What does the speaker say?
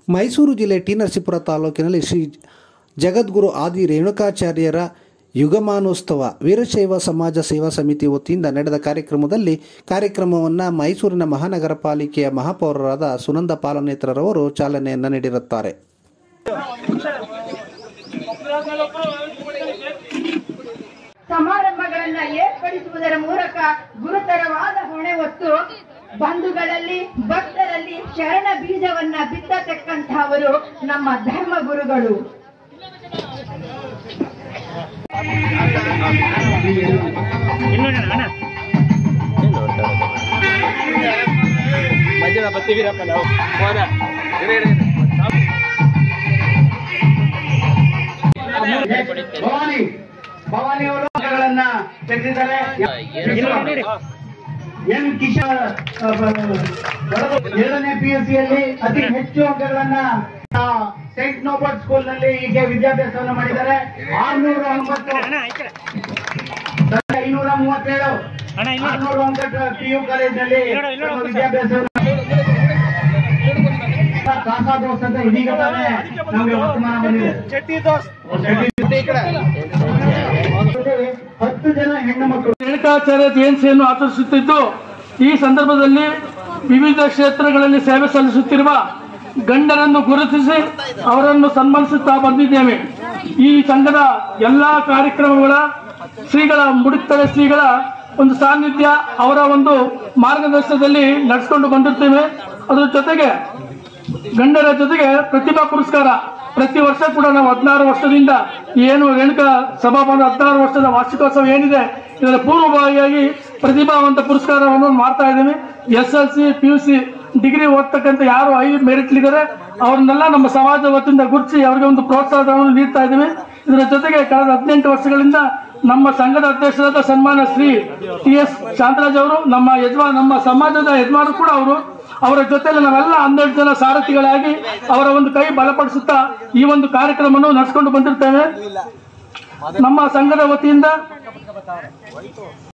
ಮೈಸೂರು ಜಿಲ್ಲೆ ಟಿ ನರಸೀಪುರ ತಾಲೂಕಿನಲ್ಲಿ ಶ್ರೀ ಜಗದ್ಗುರು ಆದಿ ರೇಣುಕಾಚಾರ್ಯರ ಯುಗಮಾನೋತ್ಸವ ವೀರಶೈವ ಸಮಾಜ ಸೇವಾ ಸಮಿತಿ ವತಿಯಿಂದ ನಡೆದ ಕಾರ್ಯಕ್ರಮದಲ್ಲಿ ಕಾರ್ಯಕ್ರಮವನ್ನು ಮೈಸೂರಿನ ಮಹಾನಗರ ಪಾಲಿಕೆಯ ಮಹಾಪೌರರಾದ ಸುನಂದ ಪಾಲನೇತ್ರರವರು ಚಾಲನೆಯನ್ನು ನೀಡಿರುತ್ತಾರೆ ಸಮಾರಂಭಗಳನ್ನ ಏರ್ಪಡಿಸುವುದರ ಮೂಲಕ ಗುರುತರವಾದ ಹೊಣೆ ಹೊತ್ತು ಬಂಧುಗಳಲ್ಲಿ ಭಕ್ತರಲ್ಲಿ ಶರಣ ಬೀಜವನ್ನ ಬಿತ್ತತಕ್ಕಂತಹವರು ನಮ್ಮ ಧರ್ಮ ಗುರುಗಳು ಮಧ್ಯಾಹ್ನ ಬರ್ತೀವಿರಪ್ಪ ನಾವು ಫೋನ ಇರಿ, ಇರಿ, ಇರಿ. ಭವಾನಿ ಭವಾನಿ ಅವರು ಅಂಕಗಳನ್ನ ತೆಗೆದಿದ್ದಾರೆ ಎನ್ ಕಿಶೋರ್ ಅ, ಬ- ಬಡಗು- ಏಳನೇ ಪಿ ಯು ಸಿಯಲ್ಲಿ ಅತಿ ಹೆಚ್ಚು ಅಂಕಗಳನ್ನ ಆ, ಸೈಂಟ್ ನೋಬರ್ಟ್ ಸ್ಕೂಲ್ ನಲ್ಲಿ ಈಗ ವಿದ್ಯಾಭ್ಯಾಸವನ್ನು ಮಾಡಿದ್ದಾರೆ ಆರ್ನೂರ ಒಂಬತ್ತು ಸಾವಿರದ ಐನೂರ ಮೂವತ್ತೇಳು ಆರ್ನೂರ ಒಂಬತ್ತು ಪಿ ಯು ಕಾಲೇಜಿನಲ್ಲಿ ತಮ್ಮ ವಿದ್ಯಾಭ್ಯಾಸವನ್ನು ಕಾಸಾದೋಸ್ ಅಂತ ಇದೀಗ ತಾನೇ ನಮಗೆ ವರ್ತಮಾನ ಬಂದಿದೆ ಹತ್ತು ಜನ ಹೆಣ್ಣು ಮಕ್ಕಳು ರೇಣುಕಾಚಾರ್ಯ ಜಯಂತಿಯನ್ನು ಆಚರಿಸುತ್ತಿದ್ದು ಈ ಸಂದರ್ಭದಲ್ಲಿ ವಿವಿಧ ಕ್ಷೇತ್ರಗಳಲ್ಲಿ ಸೇವೆ ಸಲ್ಲಿಸುತ್ತಿರುವ ಗಂಡರನ್ನು ಗುರುತಿಸಿ ಅವರನ್ನು ಸನ್ಮಾನಿಸುತ್ತಾ ಬಂದಿದ್ದೇವೆ ಈ ಸಂಘದ ಎಲ್ಲಾ ಕಾರ್ಯಕ್ರಮಗಳ ಶ್ರೀಗಳ ಮುಡುಕ್ತಲೆ ಶ್ರೀಗಳ ಒಂದು ಸಾನ್ನಿಧ್ಯ ಅವರ ಒಂದು ಮಾರ್ಗದರ್ಶನದಲ್ಲಿ ನಡೆಸಿಕೊಂಡು ಬಂದಿರ್ತೇವೆ ಅದರ ಜೊತೆಗೆ ಗಂಡರ ಜೊತೆಗೆ ಪ್ರತಿಭಾ ಪುರಸ್ಕಾರ ಪ್ರತಿ ವರ್ಷ ಕೂಡ ನಾವು ಹದಿನಾರು ವರ್ಷದಿಂದ ಏನು ರೇಣುಕಾ ಸಭಾಭವನ ಹದಿನಾರು ವರ್ಷದ ವಾರ್ಷಿಕೋತ್ಸವ ಏನಿದೆ ಇದರ ಪೂರ್ವಭಾವಿಯಾಗಿ ಪ್ರತಿಭಾವಂತ ಪುರಸ್ಕಾರವನ್ನು ಮಾಡ್ತಾ ಇದ್ದೀವಿ S L C P U C degree ಓದ್ತಕ್ಕಂಥ ಯಾರು ಐ ಮೆರಿಟ್ಲಿದ್ದಾರೆ ಅವ್ರನ್ನೆಲ್ಲ ನಮ್ಮ ಸಮಾಜ ವತಿಯಿಂದ ಗುರುತಿಸಿ ಅವರಿಗೆ ಒಂದು ಪ್ರೋತ್ಸಾಹವನ್ನು ನೀಡ್ತಾ ಇದ್ದೀವಿ ಇದರ ಜೊತೆಗೆ ಕಳೆದ ಹದಿನೆಂಟು ವರ್ಷಗಳಿಂದ ನಮ್ಮ ಸಂಘದ ಅಧ್ಯಕ್ಷರಾದ ಸನ್ಮಾನ ಶ್ರೀ ಟಿ ಎಸ್ ಶಾಂತರಾಜ್ ಅವರು ನಮ್ಮ ಯಜಮಾನ್ ನಮ್ಮ ಸಮಾಜದ ಯಜಮಾನರು ಕೂಡ ಅವರು ಅವರ ಜೊತೆಯಲ್ಲಿ ನಾವೆಲ್ಲ ಹನ್ನೆರಡು ಜನ ಸಾರಥಿಗಳಾಗಿ ಅವರ ಒಂದು ಕೈ ಬಲಪಡಿಸುತ್ತಾ ಈ ಒಂದು ಕಾರ್ಯಕ್ರಮವನ್ನು ನಡೆಸಿಕೊಂಡು ಬಂದಿರ್ತೇವೆ ನಮ್ಮ ಸಂಘದ ವತಿಯಿಂದ